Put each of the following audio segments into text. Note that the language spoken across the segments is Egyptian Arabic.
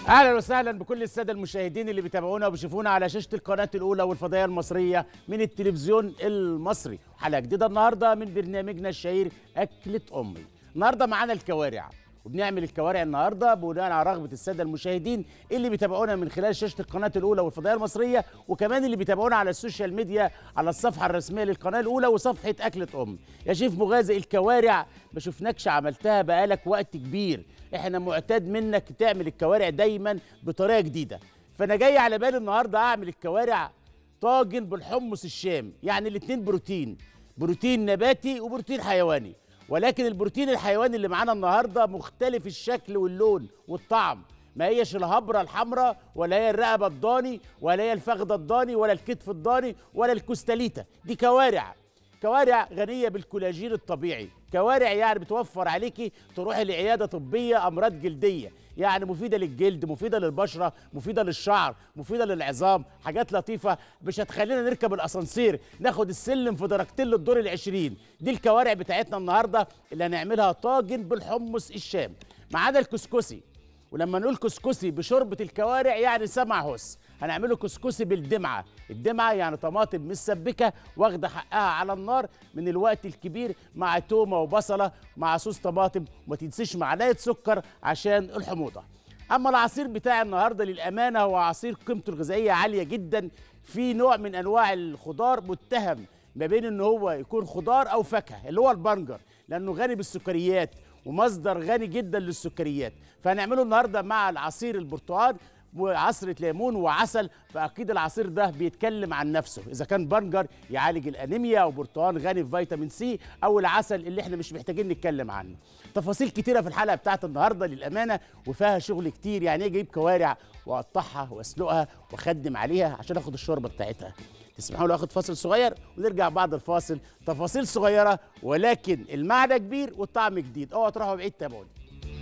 اهلا وسهلا بكل الساده المشاهدين اللي بيتابعونا وبيشوفونا على شاشه القناه الاولى والفضائيه المصريه من التلفزيون المصري حلقه جديده النهارده من برنامجنا الشهير اكله امي النهارده معانا الكوارع وبنعمل الكوارع النهارده بناء على رغبه الساده المشاهدين اللي بيتابعونا من خلال شاشه القناه الاولى والفضائيه المصريه وكمان اللي بيتابعونا على السوشيال ميديا على الصفحه الرسميه للقناه الاولى وصفحه اكله ام يا شيف مغازي الكوارع ما شفناكش عملتها بقالك وقت كبير احنا معتاد منك تعمل الكوارع دايما بطريقه جديده فانا جاي على بالي النهارده اعمل الكوارع طاجن بالحمص الشام يعني الاتنين بروتين بروتين نباتي وبروتين حيواني ولكن البروتين الحيواني اللي معانا النهارده مختلف الشكل واللون والطعم ما هيش الهبرة الحمراء ولا هي الرقبة الضاني ولا هي الفخدة الضاني ولا الكتف الضاني ولا الكوستاليتا دي كوارع كوارع غنية بالكولاجين الطبيعي كوارع يعني بتوفر عليكي تروحي لعيادة طبية أمراض جلدية يعني مفيدة للجلد مفيدة للبشرة مفيدة للشعر مفيدة للعظام حاجات لطيفة مش هتخلينا نركب الأسانسير ناخد السلم في درجتين للدور العشرين دي الكوارع بتاعتنا النهاردة اللي هنعملها طاجن بالحمص الشام معانا الكسكسي ولما نقول كسكسي بشوربة الكوارع يعني سمع هس هنعمله كسكسي بالدمعة الدمعة يعني طماطم مسبكة واخدة حقها على النار من الوقت الكبير مع تومة وبصلة مع صوص طماطم وما تنسيش معلقة سكر عشان الحموضة أما العصير بتاع النهاردة للأمانة هو عصير قيمته الغذائية عالية جدا في نوع من أنواع الخضار متهم ما بين ان هو يكون خضار او فاكهه اللي هو البنجر لانه غني بالسكريات ومصدر غني جدا للسكريات فهنعمله النهارده مع العصير البرتقال وعصرة ليمون وعسل فأكيد العصير ده بيتكلم عن نفسه إذا كان بنجر يعالج الأنيميا أو برتقال غني في فيتامين سي أو العسل اللي احنا مش محتاجين نتكلم عنه تفاصيل كتيرة في الحلقة بتاعت النهاردة للأمانة وفيها شغل كتير يعني اجي اجيب كوارع واقطعها واسلقها واخدم عليها عشان اخد الشوربة بتاعتها تسمحوا لي اخد فاصل صغير ونرجع بعد الفاصل تفاصيل صغيرة ولكن المعنى كبير والطعم جديد اوعوا تروحوا بعيد تابعوني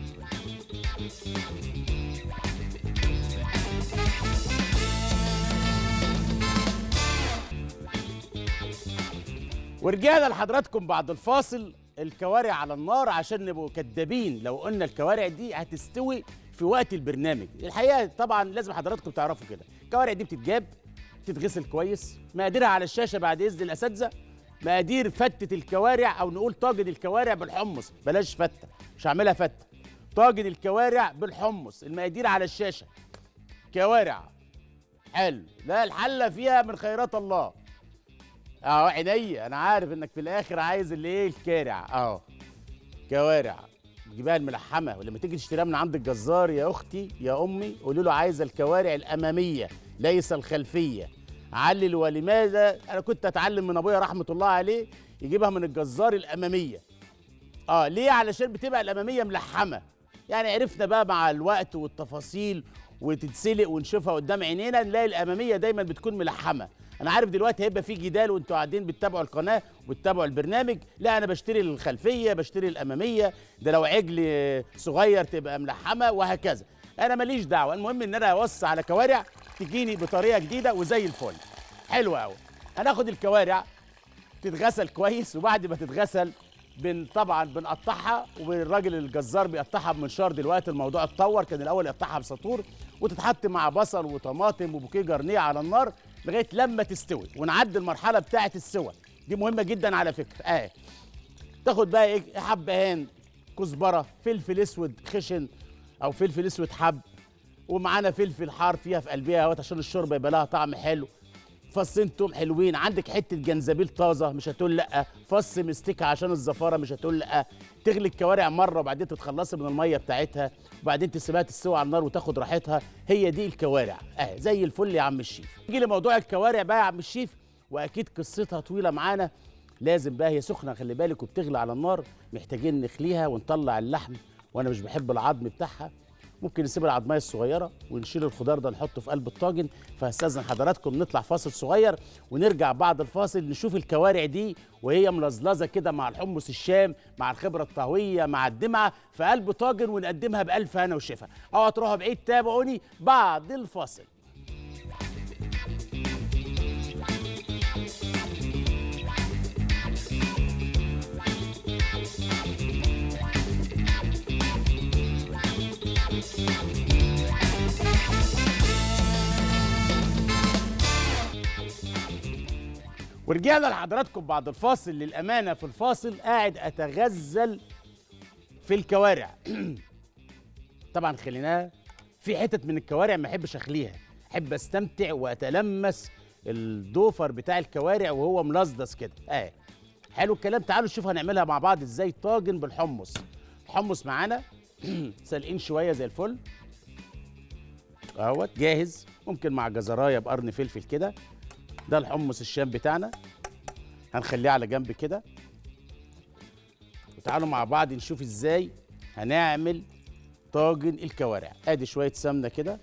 ورجعنا لحضراتكم بعد الفاصل الكوارع على النار عشان نبقوا كدابين لو قلنا الكوارع دي هتستوي في وقت البرنامج الحقيقه طبعا لازم حضراتكم تعرفوا كده الكوارع دي بتتجاب تتغسل كويس مقاديرها على الشاشه بعد اذن الاساتذه مقادير فتة الكوارع او نقول طاجن الكوارع بالحمص بلاش فتة مش هعملها فتة طاجن الكوارع بالحمص المقادير على الشاشه كوارع حلو لا الحله فيها من خيرات الله اهو عينيا انا عارف انك في الاخر عايز اللي ايه الكارع اهو كوارع جيبها الملحمه ولما تيجي تشتريها من عند الجزار يا اختي يا امي قولي له عايزه الكوارع الاماميه ليس الخلفيه علل ولماذا انا كنت اتعلم من ابويا رحمه الله عليه يجيبها من الجزار الاماميه اه ليه علشان بتبقى الاماميه ملحمه يعني عرفنا بقى مع الوقت والتفاصيل وتتسلق ونشوفها قدام عينينا نلاقي الاماميه دايما بتكون ملحمه انا عارف دلوقتي هيبقى في جدال وانتوا قاعدين بتتابعوا القناه وبتتابعوا البرنامج لا انا بشتري الخلفيه بشتري الاماميه ده لو عجل صغير تبقى ملحمه وهكذا انا ماليش دعوه المهم ان انا اوسع على كوارع تجيني بطريقه جديده وزي الفل حلو قوي هناخد الكوارع تتغسل كويس وبعد ما تتغسل بن طبعا بنقطعها والراجل الجزار بيقطعها بمنشار دلوقتي الموضوع اتطور كان الاول يقطعها بسطور وتتحط مع بصل وطماطم وبوكيه جرنيه على النار لغايه لما تستوي ونعدي المرحله بتاعه السوى دي مهمه جدا على فكره اه تاخد بقى ايه حبهان كزبره فلفل اسود خشن او فلفل اسود حب ومعانا فلفل حار فيها في قلبها اهوت عشان الشوربه يبقى لها طعم حلو فصين توم حلوين عندك حته جنزبيل طازه مش هتقول لا فص مستكه عشان الزفاره مش هتقول لا تغلي الكوارع مره وبعدين تتخلصي من الميه بتاعتها وبعدين تسيبها تستوي على النار وتاخد راحتها هي دي الكوارع اهي زي الفل يا عم الشيف نيجي لموضوع الكوارع بقى يا عم الشيف واكيد قصتها طويله معانا لازم بقى هي سخنه خلي بالك وبتغلي على النار محتاجين نخليها ونطلع اللحم وانا مش بحب العظم بتاعها ممكن نسيب العضمايه الصغيره ونشيل الخضار ده نحطه في قلب الطاجن فهستاذن حضراتكم نطلع فاصل صغير ونرجع بعد الفاصل نشوف الكوارع دي وهي ملزلزه كده مع الحمص الشام مع الخبره الطهويه مع الدمعه في قلب طاجن ونقدمها بالف هنا وشفا اوعى تروحوا بعيد تابعوني بعد الفاصل ورجعنا لحضراتكم بعد الفاصل للامانه في الفاصل قاعد اتغزل في الكوارع طبعا خليناها في حتت من الكوارع ما احبش اخليها احب استمتع واتلمس الضوفر بتاع الكوارع وهو ملزدس كده اه حلو الكلام تعالوا نشوف هنعملها مع بعض ازاي طاجن بالحمص الحمص معانا سالقين شويه زي الفل اهوت جاهز ممكن مع جزرايه بقرن فلفل كده ده الحمص الشام بتاعنا هنخليه على جنب كده وتعالوا مع بعض نشوف ازاي هنعمل طاجن الكوارع ادي شويه سمنه كده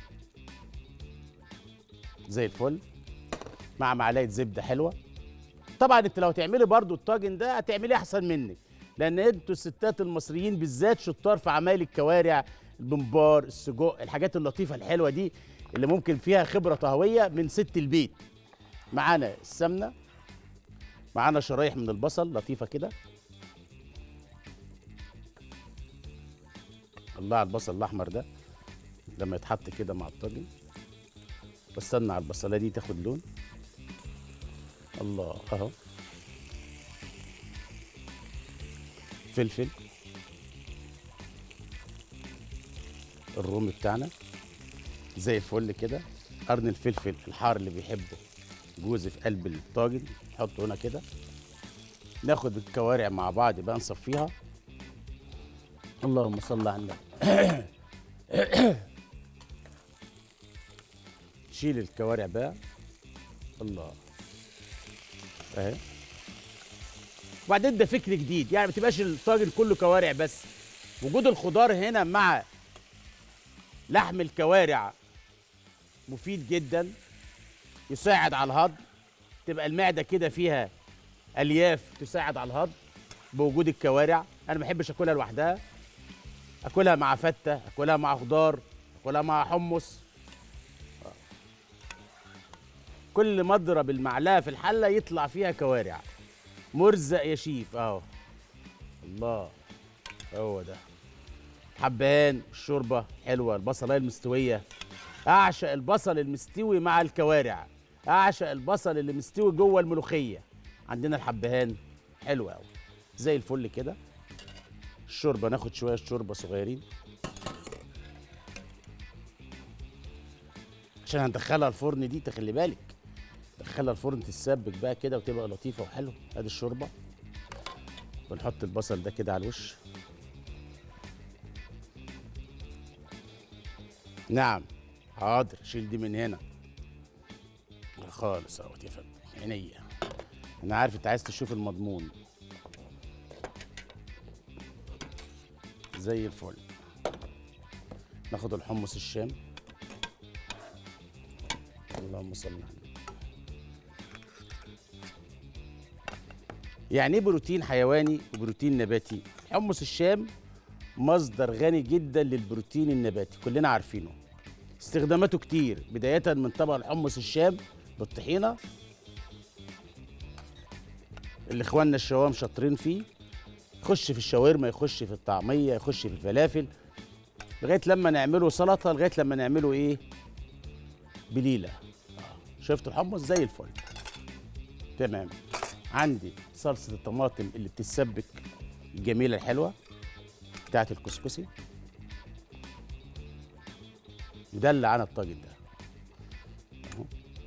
زي الفل مع معلقه زبده حلوه طبعا انت لو هتعملي برضو الطاجن ده هتعمليه احسن مني لان انتوا الستات المصريين بالذات شطار في عمايل الكوارع البمبار السجق الحاجات اللطيفه الحلوه دي اللي ممكن فيها خبره طهويه من ست البيت معانا السمنه معانا شرايح من البصل لطيفه كده الله على البصل الاحمر ده لما يتحط كده مع الطاجن بستنى على البصله دي تاخد لون الله اهو فلفل الرومي بتاعنا زي الفل كده قرن الفلفل الحار اللي بيحبه جوزي في قلب الطاجن نحطه هنا كده ناخد الكوارع مع بعض بقى نصفيها اللهم صل على النبي شيل الكوارع بقى الله اهي وبعدين ده فكر جديد يعني ما تبقاش الطاجن كله كوارع بس وجود الخضار هنا مع لحم الكوارع مفيد جدا يساعد على الهضم تبقى المعده كده فيها الياف تساعد على الهضم بوجود الكوارع انا ما بحبش اكلها لوحدها اكلها مع فته اكلها مع خضار اكلها مع حمص كل ما اضرب المعلقه في الحله يطلع فيها كوارع مرزق يا شيف اهو الله هو ده حبان الشوربه حلوه البصلايه المستويه اعشق البصل المستوي مع الكوارع اعشق البصل اللي مستوي جوه الملوخيه عندنا الحبهان حلو قوي زي الفل كده الشوربه ناخد شويه شوربه صغيرين عشان هندخلها الفرن دي تخلي بالك دخلها الفرن تتسبك بقى كده وتبقى لطيفه وحلوه ادي الشوربه ونحط البصل ده كده على الوش نعم حاضر شيل دي من هنا خالص اهوت يا فندم عينيا انا عارف انت عايز تشوف المضمون زي الفل ناخد الحمص الشام اللهم صل على النبي يعني ايه بروتين حيواني وبروتين نباتي حمص الشام مصدر غني جدا للبروتين النباتي كلنا عارفينه استخداماته كتير بداية من طبق الحمص الشام بالطحينة اللي اخواننا الشوام شاطرين فيه يخش في الشاورما يخش في الطعمية يخش في الفلافل لغاية لما نعمله سلطة لغاية لما نعمله ايه بليلة آه. شفت الحمص زي الفل تمام عندي صلصة الطماطم اللي بتتسبك الجميلة الحلوة بتاعت الكسكسي مدلع عن الطاجن ده أهو.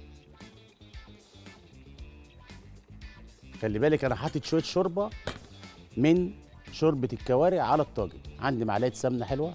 خلي بالك انا حاطط شويه شوربه من شوربه الكوارع على الطاجن عندي معلقه سمنه حلوه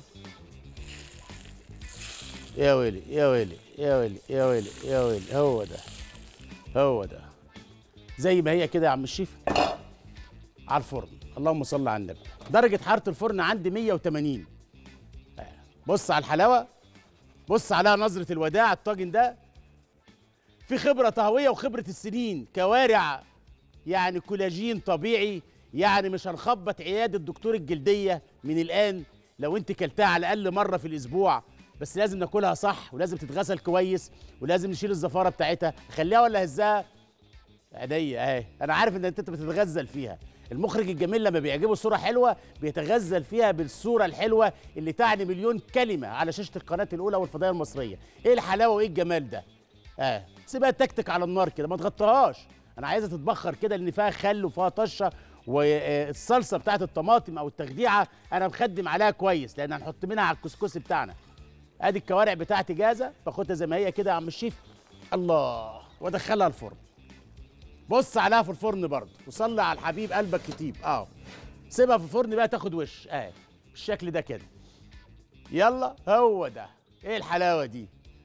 يا ويلي يا ويلي يا ويلي يا ويلي يا ويلي هو ده هو ده زي ما هي كده يا عم الشيف على الفرن اللهم صل على النبي درجه حراره الفرن عندي 180 بص على الحلاوه بص عليها نظره الوداع الطاجن ده في خبره طهويه وخبره السنين كوارع يعني كولاجين طبيعي يعني مش هنخبط عياده دكتور الجلديه من الان لو انت كلتها على الاقل مره في الاسبوع بس لازم ناكلها صح ولازم تتغسل كويس ولازم نشيل الزفاره بتاعتها خليها ولا هزها عينيا اهي انا عارف ان انت بتتغزل فيها المخرج الجميل لما بيعجبه صوره حلوه بيتغزل فيها بالصوره الحلوه اللي تعني مليون كلمه على شاشه القناه الاولى والفضائيه المصريه ايه الحلاوه وايه الجمال ده اه سيبها تكتك على النار كده ما تغطيهاش انا عايزها تتبخر كده لان فيها خل وفيها طشه والصلصه بتاعت الطماطم او التخديعه انا مخدم عليها كويس لان هنحط منها على الكسكسي بتاعنا ادي الكوارع بتاعتي جاهزه باخدها زي ما هي كده يا عم الشيف الله وادخلها الفرن بص عليها في الفرن برضه وصلي على الحبيب قلبك كتيب اه سيبها في الفرن بقى تاخد وش اه بالشكل ده كده يلا هو ده ايه الحلاوه دي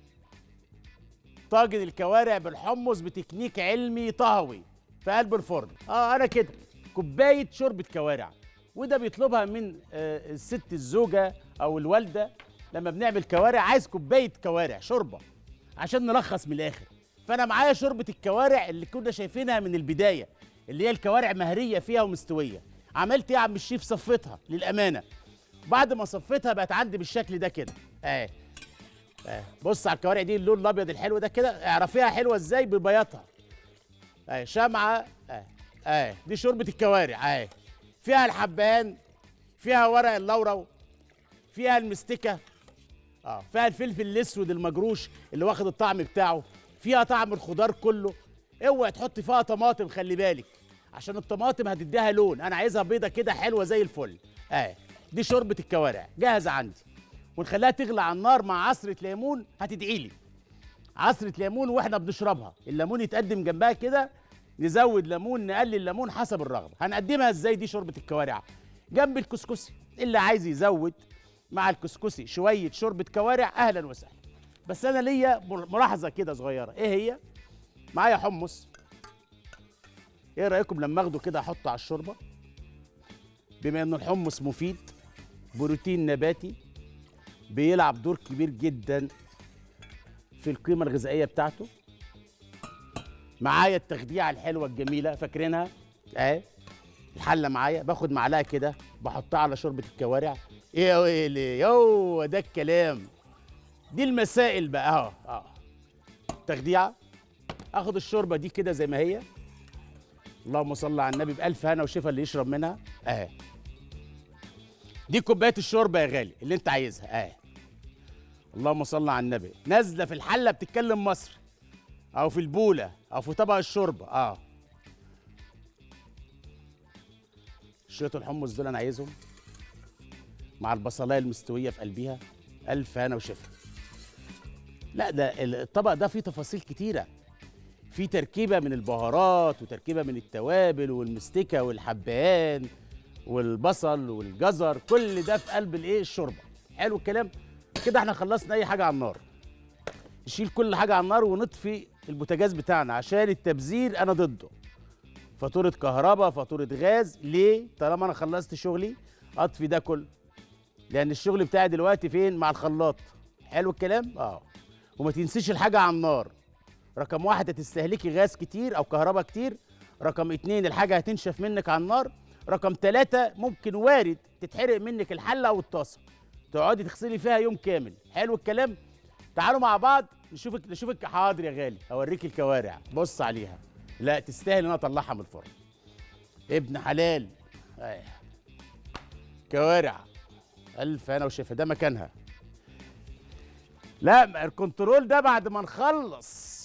طاجن الكوارع بالحمص بتكنيك علمي طهوي في قلب الفرن اه انا كده كوبايه شوربه كوارع وده بيطلبها من آه الست الزوجه او الوالده لما بنعمل كوارع عايز كوبايه كوارع شوربه عشان نلخص من الاخر فانا معايا شوربه الكوارع اللي كنا شايفينها من البدايه اللي هي الكوارع مهريه فيها ومستويه عملت ايه يا عم الشيف صفيتها للامانه بعد ما صفيتها بقت عندي بالشكل ده كده اهي آه. بص على الكوارع دي اللون الابيض الحلو ده كده اعرفيها حلوه ازاي ببياضها اهي شمعه اهي اهي دي شوربه الكوارع اهي فيها الحبهان فيها ورق اللورو فيها المستكه اه فيها الفلفل الاسود المجروش اللي واخد الطعم بتاعه فيها طعم الخضار كله اوعي تحط فيها طماطم خلي بالك عشان الطماطم هتديها لون انا عايزها بيضه كده حلوه زي الفل اهي دي شوربه الكوارع جاهزه عندي ونخليها تغلى على النار مع عصره ليمون هتدعي لي عصره ليمون واحنا بنشربها الليمون يتقدم جنبها كده نزود ليمون نقلل ليمون حسب الرغبه هنقدمها ازاي دي شوربه الكوارع جنب الكسكسي اللي عايز يزود مع الكسكسي شويه شوربه كوارع اهلا وسهلا بس انا ليا ملاحظه كده صغيره ايه هي معايا حمص ايه رايكم لما اخده كده احطه على الشوربه بما ان الحمص مفيد بروتين نباتي بيلعب دور كبير جدا في القيمه الغذائيه بتاعته معايا التخديعه الحلوه الجميله فاكرينها اهي الحله معايا باخد معلقه كده بحطها على شوربه الكوارع ايه يا ويلي يو ده الكلام دي المسائل بقى اهو اه تخديعه اخد الشوربه دي كده زي ما هي اللهم صل على النبي بالف هنا وشفا اللي يشرب منها اهي دي كوبايه الشوربه يا غالي اللي انت عايزها اهي اللهم صل على النبي نازله في الحله بتتكلم مصر او في البوله او في طبق الشوربه اه شويه الحمص دول انا عايزهم مع البصلايه المستويه في قلبها الف هنا وشفا لا ده الطبق ده فيه تفاصيل كتيره في تركيبه من البهارات وتركيبه من التوابل والمستكه والحبهان والبصل والجزر كل ده في قلب الايه الشوربه حلو الكلام كده احنا خلصنا اي حاجه على النار نشيل كل حاجه على النار ونطفي البوتاجاز بتاعنا عشان التبذير انا ضده فاتوره كهرباء فاتوره غاز ليه طالما انا خلصت شغلي اطفي ده كله لان الشغل بتاعي دلوقتي فين مع الخلاط حلو الكلام اه وما تنسيش الحاجه على النار رقم واحد هتستهلكي غاز كتير او كهرباء كتير رقم اتنين الحاجه هتنشف منك على النار رقم ثلاثة ممكن وارد تتحرق منك الحلة أو الطاسة تقعدي تغسلي فيها يوم كامل حلو الكلام تعالوا مع بعض نشوفك نشوفك حاضر يا غالي اوريك الكوارع بص عليها لا تستاهل ان انا اطلعها من الفرن ابن حلال آه. كوارع الف انا وشفا ده مكانها لا الكنترول ده بعد ما نخلص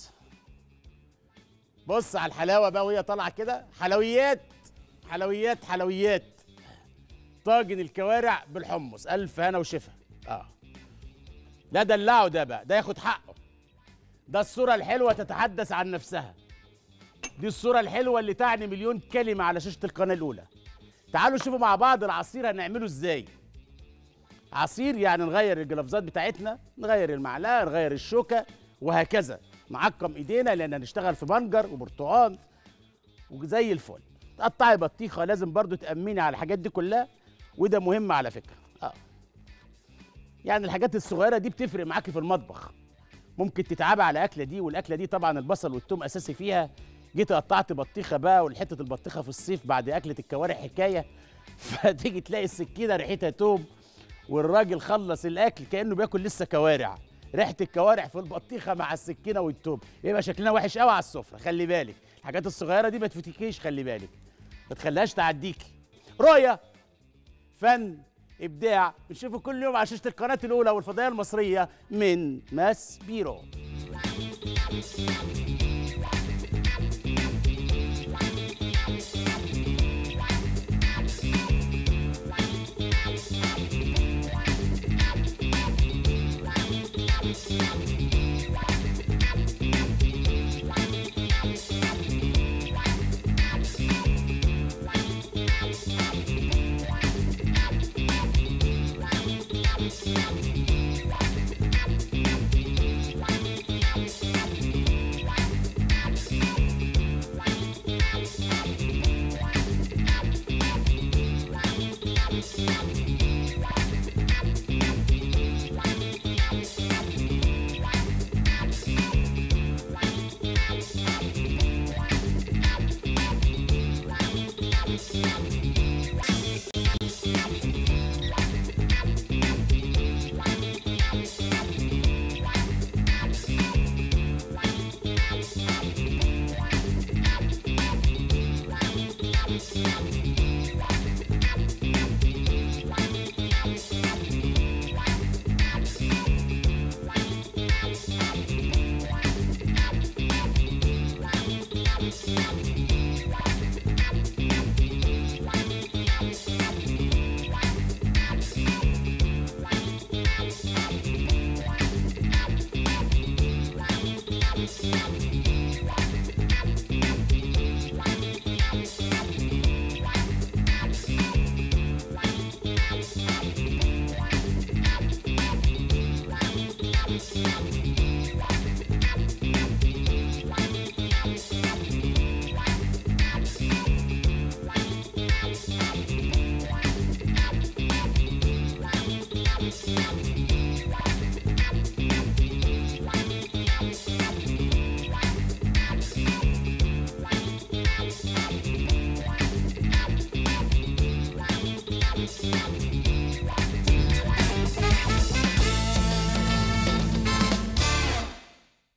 بص على الحلاوه بقى وهي طالعه كده حلويات حلويات حلويات طاجن الكوارع بالحمص الف هنا وشفا اه لا دلعه ده بقى ده ياخد حقه ده الصوره الحلوه تتحدث عن نفسها دي الصوره الحلوه اللي تعني مليون كلمه على شاشه القناه الاولى تعالوا شوفوا مع بعض العصير هنعمله ازاي عصير يعني نغير الجلافزات بتاعتنا نغير المعلقه نغير الشوكه وهكذا نعقم ايدينا لان هنشتغل في بنجر وبرتقال وزي الفل تقطعي بطيخه لازم برضو تامني على الحاجات دي كلها وده مهم على فكره اه يعني الحاجات الصغيره دي بتفرق معاكي في المطبخ ممكن تتعبي على الاكله دي والاكله دي طبعا البصل والثوم اساسي فيها جيت قطعت بطيخه بقى والحته البطيخه في الصيف بعد اكله الكوارع حكايه فتيجي تلاقي السكينه ريحتها توم والراجل خلص الاكل كانه بياكل لسه كوارع ريحه الكوارع في البطيخه مع السكينه والتوم يبقى شكلنا وحش قوي على السفره خلي بالك الحاجات الصغيره دي ما تفتكيش خلي بالك ما تخليهاش تعديكي رؤيه فن ابداع بنشوفه كل يوم على شاشه القناه الاولى والفضائيه المصريه من ماس بيرو